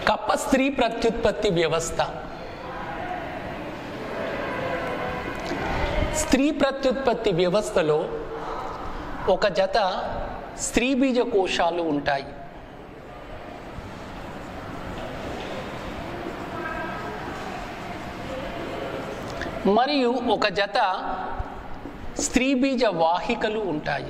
కప్ప స్త్రీ ప్రత్యుత్పత్తి వ్యవస్థ స్త్రీ ప్రత్యుత్పత్తి వ్యవస్థలో ఒక జత స్త్రీ బీజ కోశాలు ఉంటాయి మరియు ఒక జత స్త్రీ బీజ వాహికలు ఉంటాయి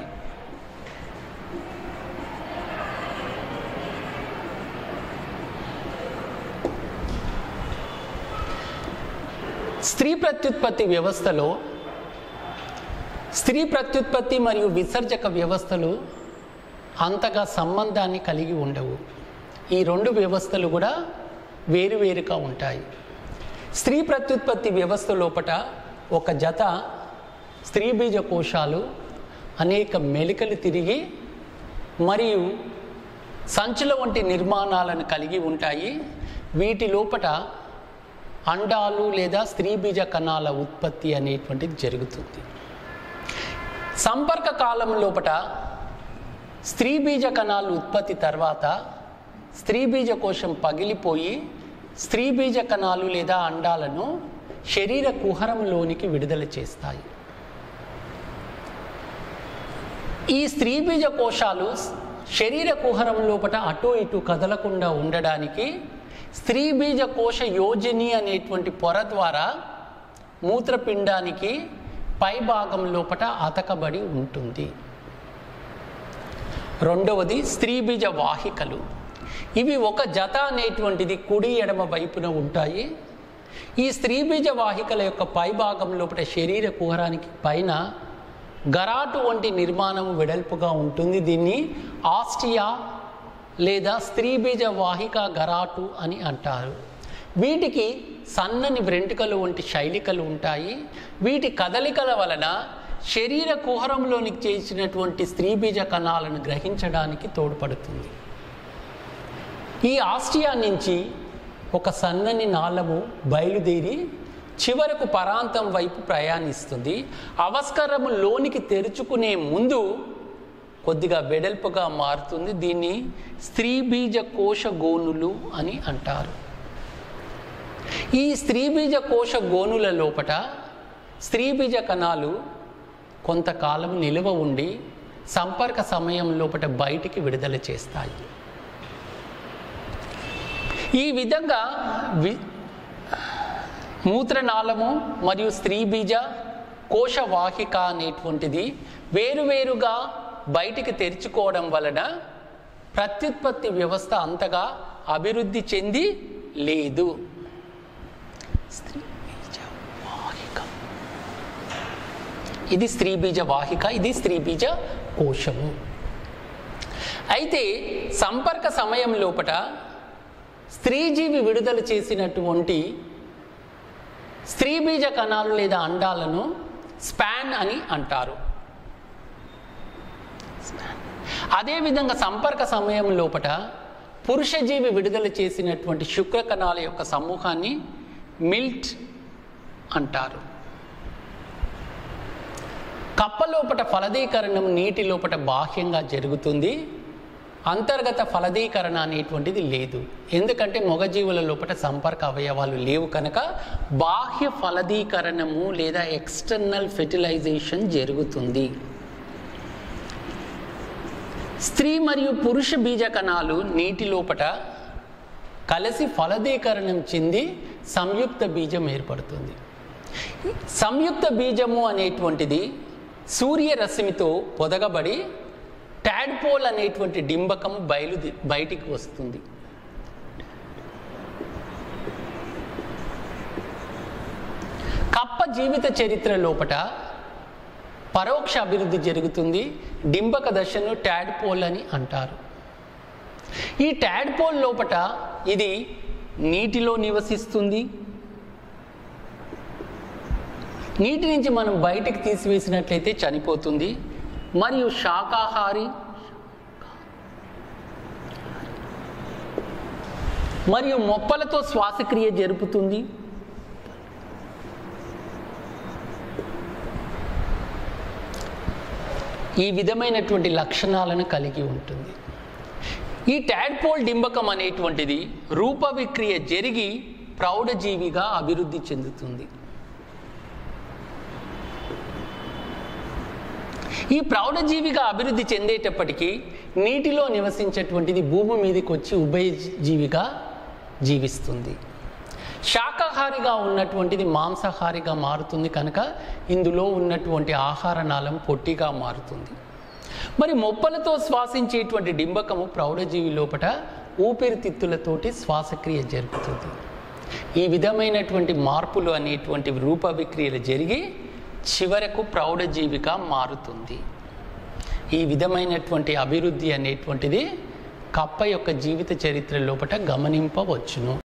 స్త్రీ ప్రత్యుత్పత్తి వ్యవస్థలో స్త్రీ ప్రత్యుత్పత్తి మరియు విసర్జక వ్యవస్థలు అంతగా సంబంధాన్ని కలిగి ఉండవు ఈ రెండు వ్యవస్థలు కూడా వేరువేరుగా ఉంటాయి స్త్రీ ప్రత్యుత్పత్తి వ్యవస్థ లోపట ఒక జత స్త్రీ బీజ కోశాలు అనేక మెలికలు తిరిగి మరియు సంచుల వంటి నిర్మాణాలను కలిగి ఉంటాయి వీటి లోపట అండాలు లేదా స్త్రీ బీజ కణాల ఉత్పత్తి అనేటువంటిది జరుగుతుంది సంపర్క కాలం లోపట స్త్రీ బీజ కణాలు ఉత్పత్తి తర్వాత స్త్రీ బీజ కోశం పగిలిపోయి స్త్రీ బీజ కణాలు లేదా అండాలను శరీర కుహరంలోనికి విడుదల చేస్తాయి ఈ స్త్రీ బీజ కోశాలు శరీర కుహరం లోపట అటు ఇటు కదలకుండా ఉండడానికి స్త్రీ బీజ కోశ యోజని అనేటువంటి పొర ద్వారా మూత్రపిండానికి పై భాగం లోపట అతకబడి ఉంటుంది రెండవది స్త్రీ బీజ వాహికలు ఇవి ఒక జత అనేటువంటిది కుడి ఎడమ వైపున ఉంటాయి ఈ స్త్రీ బీజ వాహికల యొక్క పై భాగం లోపల శరీర కుహరానికి పైన గరాటు వంటి నిర్మాణం వెడల్పుగా ఉంటుంది దీన్ని ఆస్టియా లేదా స్త్రీ బీజ వాహిక గరాటు అని అంటారు వీటికి సన్నని వెంట్రుకలు వంటి శైలికలు ఉంటాయి వీటి కదలికల వలన శరీర కుహరంలోనికి చేసినటువంటి స్త్రీ బీజ కణాలను గ్రహించడానికి తోడ్పడుతుంది ఈ ఆస్టియా నుంచి ఒక సన్నని నాళము బయలుదేరి చివరకు పరాంతం వైపు ప్రయాణిస్తుంది అవస్కరము లోనికి తెరుచుకునే ముందు కొద్దిగా వెడల్పుగా మారుతుంది దీన్ని స్త్రీ బీజ కోశ గోనులు అని అంటారు ఈ స్త్రీ బీజ కోశ గోనుల లోపట స్త్రీ బీజ కణాలు కొంతకాలం నిలువ ఉండి సంపర్క సమయం లోపట బయటికి విడుదల చేస్తాయి ఈ విధంగా వి మూత్రనాళము మరియు స్త్రీ బీజ కోశవాహిక అనేటువంటిది వేరువేరుగా బయటికి తెరుచుకోవడం వలన ప్రత్యుత్పత్తి వ్యవస్థ అంతగా అభివృద్ధి చెంది లేదు స్త్రీ బీజ వాహిక ఇది స్త్రీ బీజ వాహిక ఇది స్త్రీ బీజ కోశము అయితే సంపర్క సమయం లోపట స్త్రీజీవి విడుదల చేసినటువంటి స్త్రీ బీజ కణాలు లేదా అండాలను స్పాన్ అని అంటారు అదేవిధంగా సంపర్క సమయం లోపట పురుషజీవి విడుదల చేసినటువంటి శుక్ర కణాల యొక్క సమూహాన్ని మిల్ట్ అంటారు కప్ప లోపట ఫలదీకరణం నీటి లోపట బాహ్యంగా జరుగుతుంది అంతర్గత ఫలదీకరణ అనేటువంటిది లేదు ఎందుకంటే మొగజీవుల లోపల సంపర్క అవయవాలు లేవు కనుక బాహ్య ఫలదీకరణము లేదా ఎక్స్టర్నల్ ఫెర్టిలైజేషన్ జరుగుతుంది స్త్రీ మరియు పురుష బీజ కణాలు నీటి లోపట కలిసి ఫలదీకరణం చెంది సంయుక్త బీజం ఏర్పడుతుంది సంయుక్త బీజము అనేటువంటిది సూర్యరశ్మితో పొదగబడి టాడ్పోల్ అనేటువంటి డింబకం బయలు బయటికి వస్తుంది కప్ప జీవిత చరిత్ర లోపట పరోక్ష అభివృద్ధి జరుగుతుంది డింబక దశను టాడ్పోల్ అని అంటారు ఈ టాడ్పోల్ లోపట ఇది నీటిలో నివసిస్తుంది నీటి నుంచి మనం బయటికి తీసివేసినట్లయితే చనిపోతుంది మరియు శాకాహారి మరియు మొప్పలతో శ్వాసక్రియ జరుపుతుంది ఈ విధమైనటువంటి లక్షణాలను కలిగి ఉంటుంది ఈ టాడ్పోల్ డింబకం అనేటువంటిది రూప విక్రియ జరిగి ప్రౌఢజీవిగా అభివృద్ధి చెందుతుంది ఈ ప్రౌఢజీవిగా అభివృద్ధి చెందేటప్పటికీ నీటిలో నివసించేటువంటిది భూమి మీదకి వచ్చి ఉభయజీవిగా జీవిస్తుంది శాకాహారిగా ఉన్నటువంటిది మాంసాహారిగా మారుతుంది కనుక ఇందులో ఉన్నటువంటి ఆహార నాళం పొట్టిగా మారుతుంది మరి మొప్పలతో శ్వాసించేటువంటి డింబకము ప్రౌఢజీవి లోపట ఊపిరితిత్తులతోటి శ్వాసక్రియ జరుగుతుంది ఈ విధమైనటువంటి మార్పులు అనేటువంటి రూప విక్రియలు జరిగి చివరకు ప్రౌఢజీవిగా మారుతుంది ఈ విధమైనటువంటి అభివృద్ధి అనేటువంటిది కప్ప యొక్క జీవిత చరిత్ర లోపట గమనింపవచ్చును